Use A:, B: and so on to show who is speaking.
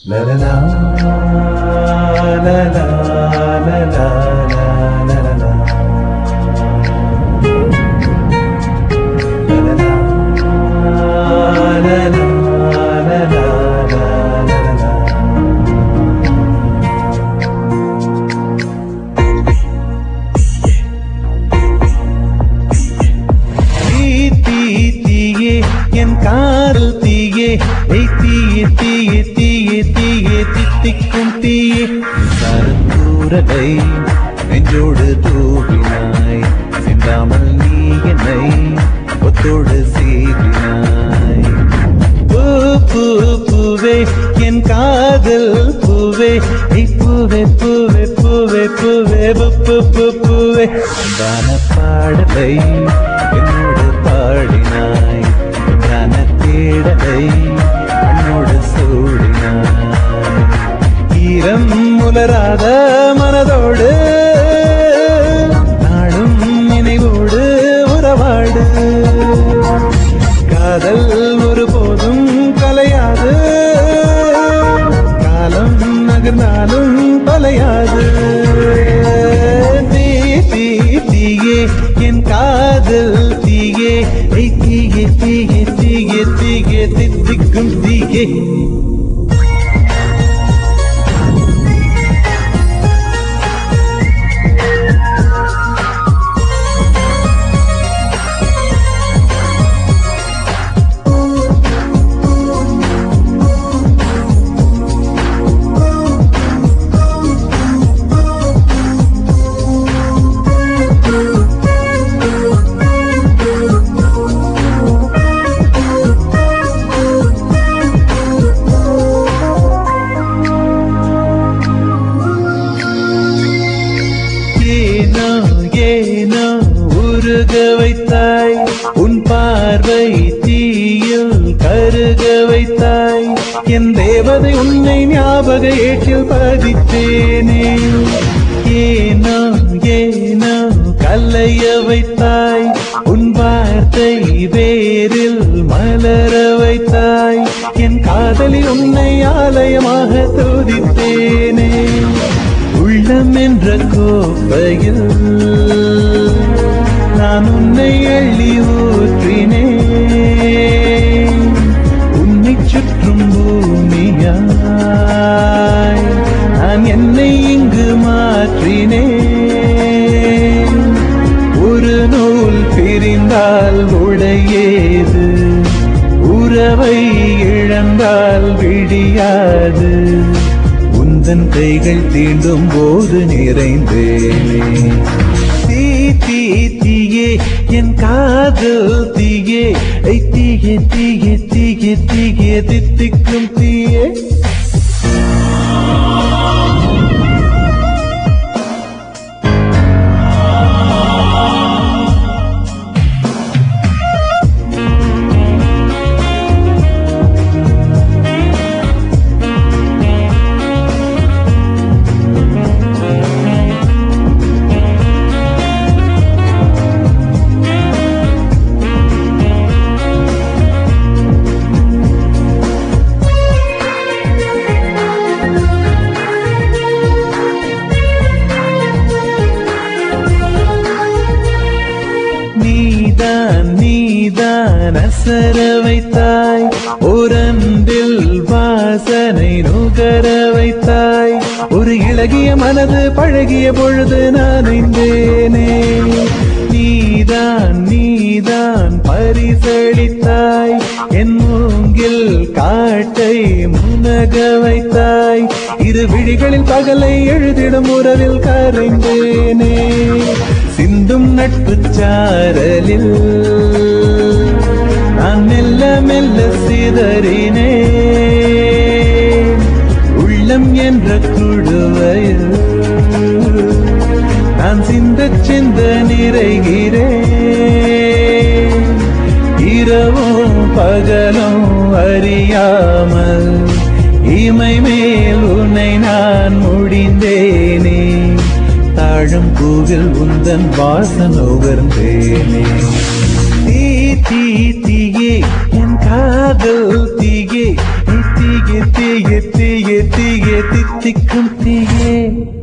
A: La la la la la la la la la la தீ தீ தீயே என் காதல் தீயே ஏய் தீயே தீயே தீயே தீயே தித்திக்கும் தீயே சரத்தூரலை நெஞ்சோடு தூவினாய் சிந்தாமல் நீ என்னை ஒத்தோடு சீவினாய் பூ பூ பூவே என் காதல் பூவே ஏய் பூவே பூவே பூவே பூவே பூ பூ பூ பூவே தான பாடலை என்னோடு பாடினாய் தான தேடலை என்னோடு சூடினாய் ஈரம் முலராத மனதோடு நாடும் நினைவோடு உறவாடு காதல் ஒருபோதும் கலையாது காலம் நகர்ந்தாலும் தொலையாது தீ தீ தீயே என் காதல் தீயே ஐ தீயே தீயே தீயே தீயே தித்திக்கும் தீயே ஏனோ ஏனோ உருக வைத்தாய் உன் பார்வை தீயில் கருக வைத்தாய் என் தேவதை உன்னை ஞாபக ஏற்றில் பதித்தேனே ஏனோ ஏனோ கல்லைய வைத்தாய் உன் வார்த்தை வேரில் மலர வைத்தாய் என் காதலி உன்னை ஆலயமாக துதித்தேனே உள்ளம் என்ற கோப்பையில் நான் உன்னை எள்ளி ஊற்றினேன் உன்னை சுற்றும் பூமியாய் நான் என்னை இங்கு மாற்றினேன் ஒரு நூல் பிரிந்தால் உடையேது உறவை இழந்தால் விடியாது உந்தன் கைகள் தீண்டும் போது நிறைந்தேனே தீ தீ தீயே என் காதல் தீயே ஐ தீயே தீயே தீயே தீயே தித்திக்கும் தீயே நீதான் நீதான் அசர வைத்தாய் ஓரன்பில் வாசனை நுகர வைத்தாய் ஒரு இளகிய மனது பழகிய பொழுது நனைந்தேனே நீதான் நீதான் பரிசளித்தாய் என் மூங்கில் காட்டை முனக வைத்தாய் இரு விழிகளில் பகலை எழுதிடும் உறவில் கரைந்தேனே சிந்தும் நட்பு சாரலில் நான் மெல்ல மெல்ல சிதறினே உள்ளம் என்ற குடுவையில் நான் சிந்த சிந்த நிறைகிறேன் இரவும் பகலும் அறியாமல் இமை மேல் உன்னை நான் முடிந்தேனே தாழும் பூவில் உந்தன் வாசன் உகர்ந்தேனே தீ தீ தீயே என் காதல் தீயே நீ தீயே தீயே தீயே தீயே தித்திக்கும் தீயே